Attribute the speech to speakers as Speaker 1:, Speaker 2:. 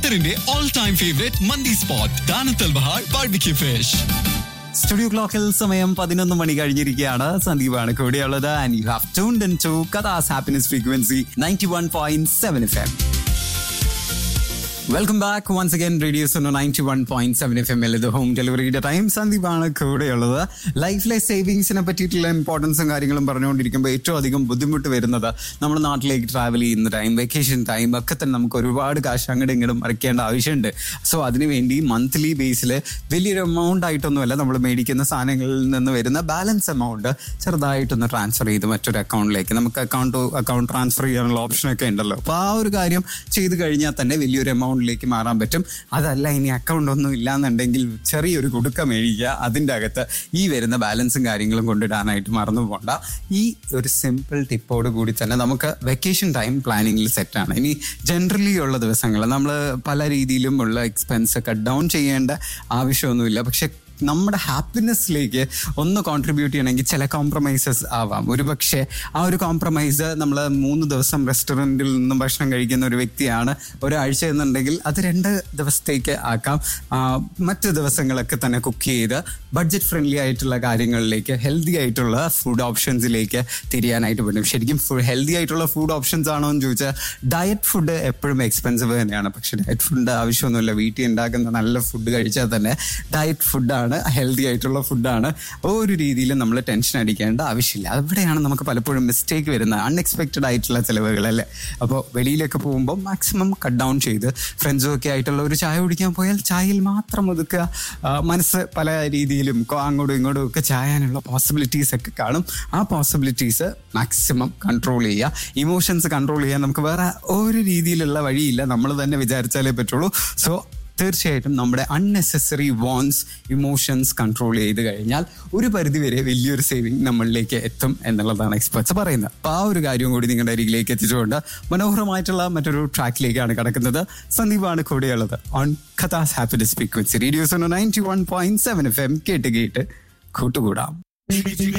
Speaker 1: ഖത്തറിന്റെ all time favourite mandi spot ദാനത്തൽ Bahar barbecue fish
Speaker 2: studio ക്ലോക്കിൽ സമയം പതിനൊന്ന് മണി കഴിഞ്ഞിരിക്കുകയാണ് സന്ദീപാണ് കൂടെയുള്ളത് and you have tuned in to Qatar's happiness frequency ninety one point seven F M welcome back once again radio's ninety one point seven F M ഇത് home ഡെലിവറിയുടെ time സന്ദീപാണ് കൂടെയുള്ളത് ലൈഫിലെ സേവിങ്സിനെ പറ്റിയിട്ടുള്ള ഇമ്പോർട്ടൻസും കാര്യങ്ങളും പറഞ്ഞുകൊണ്ടിരിക്കുമ്പോൾ ഏറ്റവും അധികം ബുദ്ധിമുട്ട് വരുന്നത് നമ്മുടെ നാട്ടിലേക്ക് ട്രാവൽ ചെയ്യുന്ന ടൈം വെക്കേഷൻ ടൈം ഒക്കെ തന്നെ നമുക്ക് ഒരുപാട് കാശ് അങ്ങോട്ടും ഇങ്ങോട്ടും മറിക്കേണ്ട ആവശ്യമുണ്ട് സോ അതിനുവേണ്ടി മന്ത്ലി ബേസിൽ വലിയൊരു എമൗണ്ട് ആയിട്ടൊന്നുമല്ല നമ്മൾ മേടിക്കുന്ന സാധനങ്ങളിൽ നിന്ന് വരുന്ന ബാലൻസ് എമൗണ്ട് ചെറുതായിട്ടൊന്ന് ട്രാൻസ്ഫർ ചെയ്ത് മറ്റൊരു അക്കൗണ്ടിലേക്ക് നമുക്ക് അക്കൗണ്ട് അക്കൗണ്ട് ട്രാൻസ്ഫർ ചെയ്യാനുള്ള ഓപ്ഷനൊക്കെ ഉണ്ടല്ലോ അപ്പോൾ ആ ഒരു കാര്യം ചെയ്ത് കഴിഞ്ഞാൽ തന്നെ വലിയൊരു എമൗണ്ടിലേക്ക് മാറാൻ പറ്റും അതല്ല ഇനി അക്കൗണ്ട് ഒന്നും ഇല്ലാന്നുണ്ടെങ്കിൽ ചെറിയൊരു കുടുക്ക മേടിക്കുക അതിൻ്റെ അകത്ത് ഈ വരുന്ന ബാലൻസും കാര്യങ്ങളും കൊണ്ടിടാനായിട്ട് മറന്നു പോകണ്ട ഈ ഒരു സിമ്പിൾ ടിപ്പോട് കൂടി തന്നെ നമുക്ക് വെക്കേഷൻ ടൈം പ്ലാനിങ്ങിൽ സെറ്റാണ് ഇനി ജനറലി ഉള്ള ദിവസങ്ങൾ നമ്മൾ പല രീതിയിലും ഉള്ള എക്സ്പെൻസ് കട്ട് ഡൗൺ ചെയ്യേണ്ട ആവശ്യമൊന്നുമില്ല പക്ഷെ നമ്മുടെ ഹാപ്പിനെസ്സിലേക്ക് ഒന്ന് കോൺട്രിബ്യൂട്ട് ചെയ്യണമെങ്കിൽ ചില കോംപ്രമൈസസ് ആവാം ഒരു പക്ഷേ ആ ഒരു കോംപ്രമൈസ് നമ്മൾ മൂന്ന് ദിവസം റെസ്റ്റോറൻറ്റിൽ നിന്നും ഭക്ഷണം കഴിക്കുന്ന ഒരു വ്യക്തിയാണ് ഒരാഴ്ച എന്നുണ്ടെങ്കിൽ അത് രണ്ട് ദിവസത്തേക്ക് ആക്കാം ആ, മറ്റ് ദിവസങ്ങളൊക്കെ തന്നെ കുക്ക് ചെയ്ത് ബഡ്ജറ്റ് ഫ്രണ്ട്ലി ആയിട്ടുള്ള കാര്യങ്ങളിലേക്ക് ഹെൽത്തി ആയിട്ടുള്ള ഫുഡ് ഓപ്ഷൻസിലേക്ക് തിരിയാനായിട്ട് പറ്റും ശരിക്കും ഹെൽത്തി ആയിട്ടുള്ള ഫുഡ് ഓപ്ഷൻസ് ആണോ എന്ന് ചോദിച്ചാൽ ഡയറ്റ് ഫുഡ് എപ്പോഴും എക്സ്പെൻസീവ് തന്നെയാണ് പക്ഷെ ഡയറ്റ് ഫുഡ് ആവശ്യമൊന്നുമില്ല വീട്ടിൽ ഉണ്ടാക്കുന്ന നല്ല ഫുഡ് കഴിച്ചാൽ തന്നെ ഡയറ്റ് ഫുഡാണ് ഹെൽത്തി ആയിട്ടുള്ള ഫുഡാണ് ഒരു രീതിയിലും നമ്മൾ ടെൻഷൻ അടിക്കേണ്ട ആവശ്യമില്ല അവിടെയാണ് നമുക്ക് പലപ്പോഴും മിസ്റ്റേക്ക് വരുന്നത് അൺഎക്സ്പെക്റ്റഡ് ആയിട്ടുള്ള ചിലവുകൾ അല്ലേ അപ്പോൾ വെളിയിലൊക്കെ പോകുമ്പോൾ മാക്സിമം കട്ട് ഡൗൺ ചെയ്ത് ഫ്രണ്ട്സും ഒക്കെ ആയിട്ടുള്ള ഒരു ചായ കുടിക്കാൻ പോയാൽ ചായയിൽ മാത്രം ഒതുക്കുക ആ, മനസ്സ് പല രീതിയിലും കൊ- അങ്ങോട്ടും ഇങ്ങോട്ടും ഒക്കെ ചായാനുള്ള പോസിബിലിറ്റീസ് ഒക്കെ കാണും ആ പോസിബിലിറ്റീസ് മാക്സിമം കൺട്രോൾ ചെയ്യുക ഇമോഷൻസ് കൺട്രോൾ ചെയ്യാൻ നമുക്ക് വേറെ ഒരു രീതിയിലുള്ള വഴിയില്ല നമ്മൾ തന്നെ വിചാരിച്ചാലേ പറ്റുള്ളൂ സോ തീർച്ചയായിട്ടും നമ്മുടെ അൺനെസസറി വോൺസ് ഇമോഷൻസ് കൺട്രോൾ ചെയ്ത് കഴിഞ്ഞാൽ ഒരു പരിധിവരെ വലിയൊരു സേവിങ് നമ്മളിലേക്ക് എത്തും എന്നുള്ളതാണ് എക്സ്പെർട്സ് പറയുന്നത് അപ്പോൾ ആ ഒരു കാര്യം കൂടി നിങ്ങളുടെ അരികിലേക്ക് എത്തിച്ചുകൊണ്ട് മനോഹരമായിട്ടുള്ള മറ്റൊരു ട്രാക്കിലേക്കാണ് കിടക്കുന്നത് സന്ദീപാണ് കൂടെയുള്ളത് on Qatar's happiness frequency radio's ninety one point seven F M കേട്ട് കേട്ട് കൂട്ടുകൂടാം